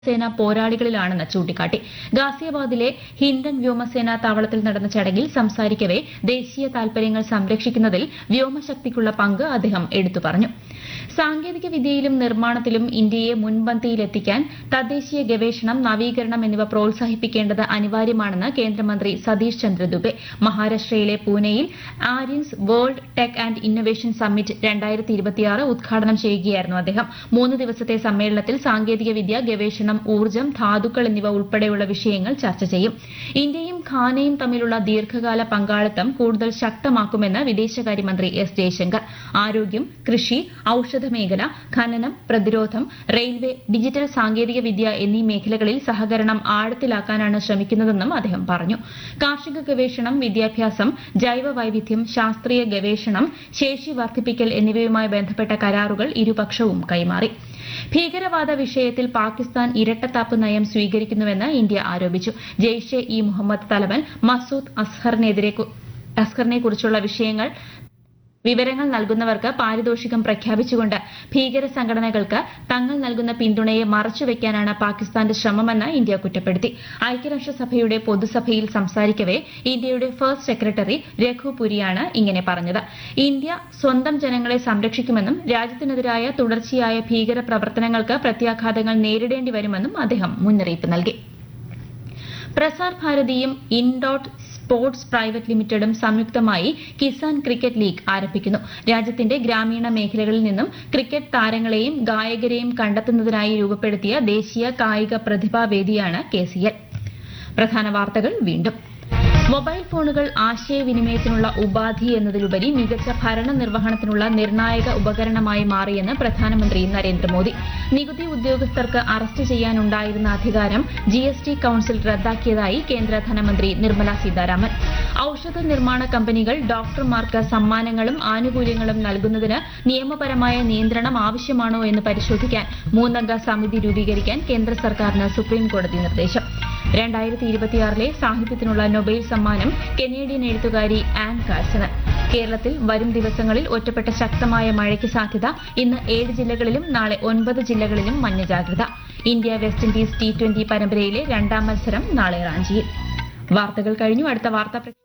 സേന പോരാളികളിലാണെന്ന് ചൂണ്ടിക്കാട്ടി ഗാസിയാബാദിലെ ഹിൻഡൻ വ്യോമസേനാ താവളത്തിൽ നടന്ന ചടങ്ങിൽ സംസാരിക്കവെ ദേശീയ താൽപര്യങ്ങൾ സംരക്ഷിക്കുന്നതിൽ വ്യോമശക്തിക്കുള്ള പങ്ക് അദ്ദേഹം എടുത്തു പറഞ്ഞു സാങ്കേതിക വിദ്യയിലും നിർമ്മാണത്തിലും ഇന്ത്യയെ മുൻപന്തിയിലെത്തിക്കാൻ തദ്ദേശീയ ഗവേഷണം നവീകരണം എന്നിവ പ്രോത്സാഹിപ്പിക്കേണ്ടത് അനിവാര്യമാണെന്ന് കേന്ദ്രമന്ത്രി സതീഷ് ചന്ദ്ര ദുബെ മഹാരാഷ്ട്രയിലെ പൂനെയിൽ Aryans world tech and innovation summit രണ്ടായിരത്തി ഇരുപത്തിയാറ് ഉദ്ഘാടനം ചെയ്യുകയായിരുന്നു അദ്ദേഹം മൂന്ന് ദിവസത്തെ സമ്മേളനത്തിൽ സാങ്കേതിക വിദ്യ ഗവേഷണം ഊർജ്ജം ധാതുക്കൾ എന്നിവ ഉൾപ്പെടെയുള്ള വിഷയങ്ങൾ ചർച്ച ചെയ്യും ഇന്ത്യയും ഘാനയും തമ്മിലുള്ള ദീർഘകാല പങ്കാളിത്തം കൂടുതൽ ശക്തമാക്കുമെന്ന് വിദേശകാര്യമന്ത്രി എസ് ജയശങ്കർ ആരോഗ്യം കൃഷി ഔഷധ മേഖല ഖനനം പ്രതിരോധം റെയിൽവേ ഡിജിറ്റൽ സാങ്കേതിക വിദ്യ എന്നീ മേഖലകളിൽ സഹകരണം ആഴത്തിലാക്കാനാണ് ശ്രമിക്കുന്നതെന്നും അദ്ദേഹം പറഞ്ഞു കാർഷിക ഗവേഷണം വിദ്യാഭ്യാസം ജൈവ വൈവിധ്യം ശാസ്ത്രീയ ഗവേഷണം ശേഷി വർദ്ധിപ്പിക്കൽ എന്നിവയുമായി ബന്ധപ്പെട്ട കരാറുകൾ ഇരുപക്ഷവും കൈമാറി ഭീകരവാദ വിഷയത്തിൽ പാകിസ്ഥാൻ ഇരട്ടത്താപ്പ് നയം സ്വീകരിക്കുന്നുവെന്ന് ഇന്ത്യ ആരോപിച്ചു ജെയ്ഷെ ഇ മുഹമ്മദ് തലവൻ മസൂദ് അസ്ഹറിനെതിരെ അസ്ഹറിനെ കുറിച്ചുള്ള വിഷയങ്ങൾ വിവരങ്ങൾ നൽകുന്നവർക്ക് പാരിതോഷികം പ്രഖ്യാപിച്ചുകൊണ്ട് ഭീകര സംഘടനകൾക്ക് തങ്ങൾ നൽകുന്ന പിന്തുണയെ മറച്ചുവെക്കാനാണ് പാകിസ്ഥാന്റെ ശ്രമമെന്ന് ഇന്ത്യ കുറ്റപ്പെടുത്തി ഐക്യരാഷ്ട്രസഭയുടെ പൊതുസഭയിൽ സംസാരിക്കവെ ഇന്ത്യയുടെ ഫസ്റ്റ് സെക്രട്ടറി രഘു പുരിയാണ് ഇങ്ങനെ പറഞ്ഞത് ഇന്ത്യ സ്വന്തം ജനങ്ങളെ സംരക്ഷിക്കുമെന്നും രാജ്യത്തിനെതിരായ തുടർച്ചയായ ഭീകര പ്രവർത്തനങ്ങൾക്ക് പ്രത്യാഘാതങ്ങൾ നേരിടേണ്ടി വരുമെന്നും അദ്ദേഹം മുന്നറിയിപ്പ് നൽകി പ്രസാർ ഭാരതിയും ഇൻഡോട്ട് സ്പോർട്സ് പ്രൈവറ്റ് ലിമിറ്റഡും സംയുക്തമായി കിസാൻ ക്രിക്കറ്റ് ലീഗ് ആരംഭിക്കുന്നു രാജ്യത്തിന്റെ ഗ്രാമീണ മേഖലകളിൽ നിന്നും ക്രിക്കറ്റ് താരങ്ങളെയും ഗായകരെയും കണ്ടെത്തുന്നതിനായി രൂപപ്പെടുത്തിയ ദേശീയ കായിക പ്രതിഭാവേദിയാണ് കെസിഎൽ പ്രധാന വാർത്തകൾ വീണ്ടും മൊബൈൽ ഫോണുകൾ ആശയവിനിമയത്തിനുള്ള ഉപാധി എന്നതിലുപരി മികച്ച ഭരണ നിർവഹണത്തിനുള്ള നിർണായക ഉപകരണമായി മാറിയെന്ന് പ്രധാനമന്ത്രി നരേന്ദ്രമോദി നികുതി ഉദ്യോഗസ്ഥർക്ക് അറസ്റ്റ് ചെയ്യാനുണ്ടായിരുന്ന അധികാരം ജി എസ് ടി കൌൺസിൽ റദ്ദാക്കിയതായി കേന്ദ്ര ധനമന്ത്രി നിർമ്മല സീതാരാമൻ ഔഷധ നിർമ്മാണ കമ്പനികൾ ഡോക്ടർമാർക്ക് സമ്മാനങ്ങളും ആനുകൂല്യങ്ങളും നൽകുന്നതിന് നിയമപരമായ നിയന്ത്രണം ആവശ്യമാണോ എന്ന് പരിശോധിക്കാൻ മൂന്നംഗ സമിതി രൂപീകരിക്കാൻ കേന്ദ്ര സർക്കാരിന് സുപ്രീംകോടതി നിർദ്ദേശം രണ്ടായിരത്തി ഇരുപത്തിയാറിലെ സാഹിത്യത്തിനുള്ള നൊബേൽ സമ്മാനം കനേഡിയൻ എഴുത്തുകാരി ആൻ കാഴ്സന് കേരളത്തിൽ വരും ദിവസങ്ങളിൽ ഒറ്റപ്പെട്ട ശക്തമായ മഴയ്ക്ക് സാധ്യത ഇന്ന് ഏഴ് ജില്ലകളിലും നാളെ ഒൻപത് ജില്ലകളിലും മഞ്ഞ ജാഗ്രത India West Indies T twenty പരമ്പരയിലെ രണ്ടാം മത്സരം നാളെ റാഞ്ചിയിൽ വാർത്തകൾ കഴിഞ്ഞു അടുത്ത വാർത്താ